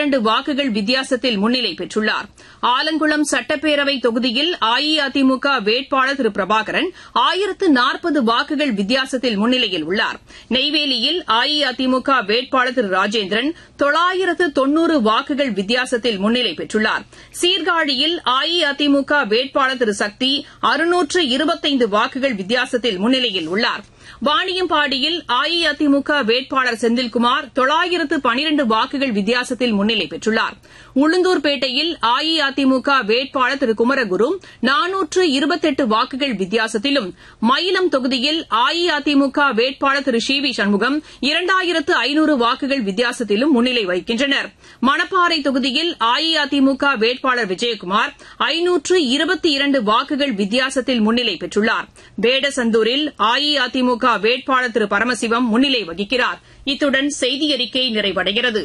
இரண்டு வாக்குகள் வித்தியாசத்தில் முன்னிலை பெற்றுள்ளார் ஆலங்குளம் சட்டப்பேரவை தொகுதியில் அஇஅதிமுக வேட்பாளர் திரு பிரபாகரன் ஆயிரத்து நாற்பது வாக்குகள் வித்தியாசத்தில் முன்னிலையில் உள்ளார் நெய்வேலியில் அஇஅதிமுக வேட்பாளர் திரு ராஜேந்திரன் தொள்ளாயிரத்து தொன்னூறு வாக்குகள் வித்தியாசத்தில் முன்னிலை பெற்றுள்ளார் சீர்காழியில் அஇஅதிமுக வேட்பாளர் திரு சக்தி அறுநூற்று இருபத்தைந்து வாக்குகள் வித்தியாசத்தில் முன்னிலையில் உள்ளார் வாணியம்பாடியில் அஇஅதிமுக வேட்பாளர் செந்தில்குமார் தொள்ளாயிரத்து பனிரண்டு வாக்குகள் வித்தியாசத்தில் முன்னிலை பெற்றுள்ளார் உளுந்தூர்பேட்டையில் அஇஅதிமுக வேட்பாளர் திரு குமரகுரு நானூற்று இருபத்தெட்டு வாக்குகள் வித்தியாசத்திலும் மயிலம் தொகுதியில் அஇஅதிமுக வேட்பாளர் திரு சி வி சண்முகம் இரண்டாயிரத்து ஐநூறு வாக்குகள் வித்தியாசத்திலும் முன்னிலை வகிக்கின்றனர் மணப்பாறை தொகுதியில் அஇஅதிமுக வேட்பாளர் விஜயகுமார் ஐநூற்று இருபத்தி இரண்டு வாக்குகள் வித்தியாசத்தில் முன்னிலை பெற்றுள்ளார் வேடசந்தூரில் அஇஅதிமுக வேட்பாளர் திரு பரமசிவம் முன்னிலை வகிக்கிறார் இத்துடன் செய்தியறிக்கை நிறைவடைகிறது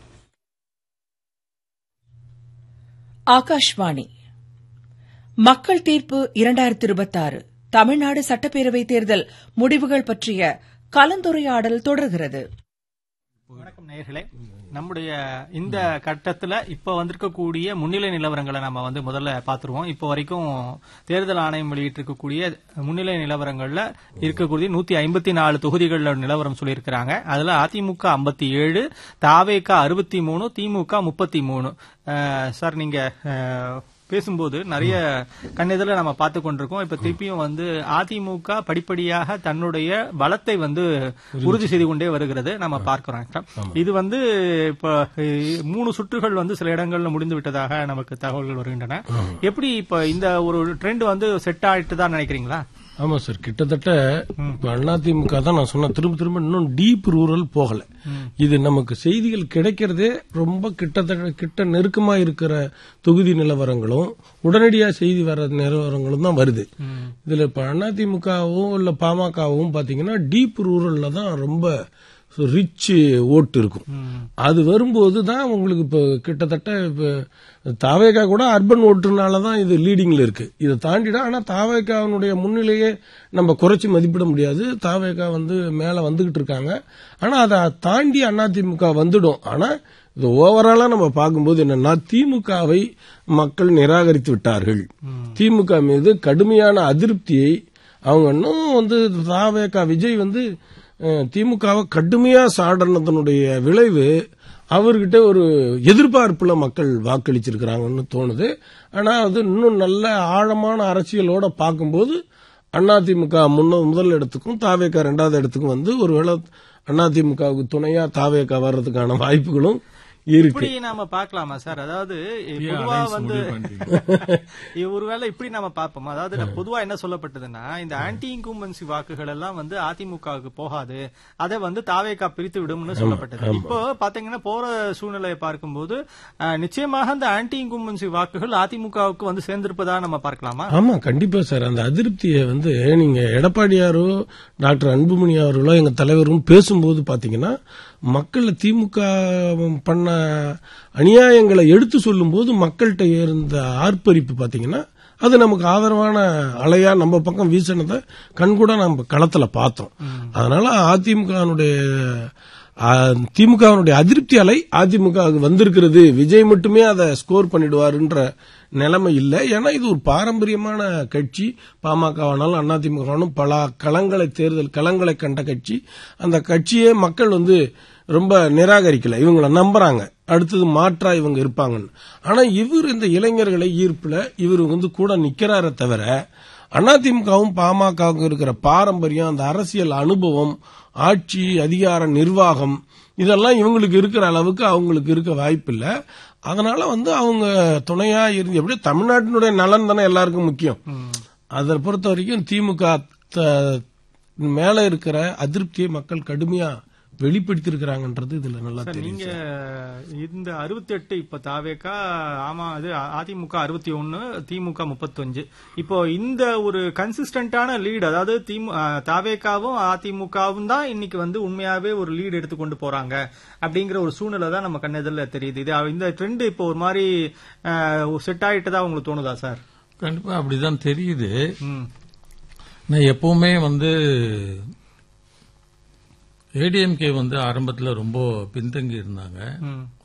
ஆகாஷ்வாணி மக்கள் தீர்ப்பு இரண்டாயிரத்தி இருபத்தாறு தமிழ்நாடு சட்டப்பேரவைத் தேர்தல் முடிவுகள் பற்றிய கலந்துரையாடல் தொடர்கிறது வணக்கம் நேயர்களே நம்முடைய இந்த கட்டத்துல இப்ப வந்திருக்கக்கூடிய முன்னிலை நிலவரங்களை நம்ம வந்து முதல்ல பாத்துருவோம் இப்போ வரைக்கும் தேர்தல் ஆணையம் வெளியிட்டிருக்கக்கூடிய முன்னிலை நிலவரங்கள்ல இருக்கக்கூடிய நூத்தி ஐம்பத்தி நாலு தொகுதிகள்ல நிலவரம் சொல்லியிருக்கிறாங்க அதுல அதிமுக ஐம்பத்தி ஏழு தாவேக அறுபத்தி மூணு திமுக முப்பத்தி மூணு சார் நீங்க அஹ், பேசும்போது நிறைய கண்ணெதிரில் நம்ம பார்த்து கொண்டிருக்கோம் இப்ப திருப்பியும் வந்து அதிமுக படிப்படியாக தன்னுடைய பலத்தை வந்து உறுதி செய்து கொண்டே வருகிறது நம்ம பார்க்கிறோம் இது வந்து இப்ப அஹ், மூணு சுற்றுகள் வந்து சில இடங்கள்ல முடிந்து விட்டதாக நமக்கு தகவல்கள் வருகின்றன எப்படி இப்ப இந்த ஒரு ட்ரெண்ட் வந்து செட் ஆயிட்டு தான் நினைக்கிறீங்களா ஆமா சார் கிட்டத்தட்ட இப்ப அதிமுக தான் நான் சொன்ன திரும்ப திரும்ப இன்னும் டீப் ரூரல் போகல இது நமக்கு செய்திகள் கிடைக்கிறதே ரொம்ப கிட்டத்தட்ட கிட்ட நெருக்கமா இருக்கிற தொகுதி நிலவரங்களும் உடனடியா செய்தி வர நிலவரங்களும் தான் வருது இதுல இப்ப அதிமுகவும் இல்ல பாமகவும் பாத்தீங்கன்னா டீப் ரூரல்ல தான் ரொம்ப ரிச் ஓட்டு இருக்கும் அது வரும்போது தான் உங்களுக்கு இப்போ கிட்டத்தட்ட இப்போ தாவேகா கூட அர்பன் ஓட்டுனால தான் இது லீடிங்ல இருக்கு இதை தாண்டிடா ஆனா தாவேகாவினுடைய முன்னிலையே நம்ம குறைச்சி மதிப்பிட முடியாது தாவேகா வந்து மேல வந்துகிட்டு இருக்காங்க ஆனா அதை தாண்டி அதிமுக வந்துடும் ஆனா இது ஓவராலா நம்ம பார்க்கும்போது என்னன்னா திமுகவை மக்கள் நிராகரித்து விட்டார்கள் திமுக மீது கடுமையான அதிருப்தியை அவங்க இன்னும் வந்து தாவேகா விஜய் வந்து அஹ், திமுகவை கடுமையா சாடனதனுடைய விளைவு அவர்கிட்ட ஒரு எதிர்பார்ப்புல மக்கள் வாக்களிச்சிருக்கிறாங்கன்னு தோணுது ஆனா அது இன்னும் நல்ல ஆழமான அரசியலோட பார்க்கும்போது அதிமுக முன்ன முதல் இடத்துக்கும் தாவேகா ரெண்டாவது இடத்துக்கும் வந்து ஒருவேளை அதிமுகவுக்கு துணையா தாவேகா வர்றதுக்கான வாய்ப்புகளும் இருக்கு இப்படி நாம பார்க்கலாமா சார் அதாவது பொதுவா வந்து ஒருவேளை இப்படி நாம பார்ப்போம் அதாவது பொதுவா என்ன சொல்லப்பட்டதுன்னா இந்த ஆன்டி இன்கும்பன்சி வாக்குகள் எல்லாம் வந்து அதிமுகவுக்கு போகாது அதை வந்து தாவேக்கா பிரித்து விடும்னு சொல்லப்பட்டது இப்போ பாத்தீங்கன்னா போற சூழ்நிலையை பார்க்கும்போது அஹ், நிச்சயமாக அந்த ஆன்டி இன்கும்பன்சி வாக்குகள் அதிமுகவுக்கு வந்து சேர்ந்திருப்பதா நம்ம பார்க்கலாமா ஆமா கண்டிப்பா சார் அந்த அதிருப்தியை வந்து நீங்க எடப்பாடியாரோ டாக்டர் அன்புமணி அவர்களோ எங்க தலைவரும் பேசும்போது பாத்தீங்கன்னா மக்கள் திமுக பண்ண அநியாயங்களை எடுத்து சொல்லும்போது மக்கள்கிட்ட இருந்த ஆர்ப்பரிப்பு பாத்தீங்கன்னா அது நமக்கு ஆதரவான அலையா நம்ம பக்கம் வீசினதை கண்கூட நம்ம களத்துல பார்த்தோம் அதனால அதிமுகனுடைய திமுகவினுடைய அதிருப்தி அலை அதிமுக வந்திருக்கிறது விஜய் மட்டுமே அதை ஸ்கோர் பண்ணிடுவாருன்ற நிலைமை இல்லை ஏன்னா இது ஒரு பாரம்பரியமான கட்சி பாமகவானாலும் அதிமுகவானும் பல களங்களை தேர்தல் களங்களை கண்ட கட்சி அந்த கட்சியே மக்கள் வந்து ரொம்ப நிராகரிக்கல இவங்கள நம்புறாங்க அடுத்தது மாற்றா இவங்க இருப்பாங்கன்னு ஆனா இவர் இந்த இளைஞர்களை ஈர்ப்புல இவர் வந்து கூட நிக்கிறாரே தவிர அதிமுகவும் பாமகவும் இருக்கிற பாரம்பரியம் அந்த அரசியல் அனுபவம் ஆட்சி அதிகார நிர்வாகம் இதெல்லாம் இவங்களுக்கு இருக்கிற அளவுக்கு அவங்களுக்கு இருக்க வாய்ப்பில்லை அதனால வந்து அவங்க துணையா இருந்து எப்படி தமிழ்நாட்டினுடைய நலன் தானே எல்லாருக்கும் முக்கியம் அதை பொறுத்த வரைக்கும் திமுக த- மேல இருக்கிற அதிருப்தியை மக்கள் கடுமையா வெளிப்படுத்தியிருக்கிறாங்கன்றது இதுல நல்லா சார், தெரியும் நீங்க இந்த 68 இப்ப தாவேக்கா ஆமா அது அதிமுக 61 திமுக 35 இப்போ இந்த ஒரு கன்சிஸ்டன்டான லீட் அதாவது திமு அஹ், தாவேக்காவும் அதிமுகவும் தான் இன்னைக்கு வந்து உண்மையாவே ஒரு லீட் எடுத்து கொண்டு போறாங்க அப்படிங்கிற ஒரு சூழ்நிலை தான் நம்ம கண்ணெதிரில் தெரியுது இது இந்த ட்ரெண்ட் இப்போ ஒரு மாதிரி செட் ஆயிட்டதா உங்களுக்கு தோணுதா சார் கண்டிப்பா அப்படிதான் தெரியுது ம் நான் எப்பவுமே வந்து ஏடிஎம்கே வந்து ஆரம்பத்துல ரொம்ப பின்தங்கி இருந்தாங்க ம்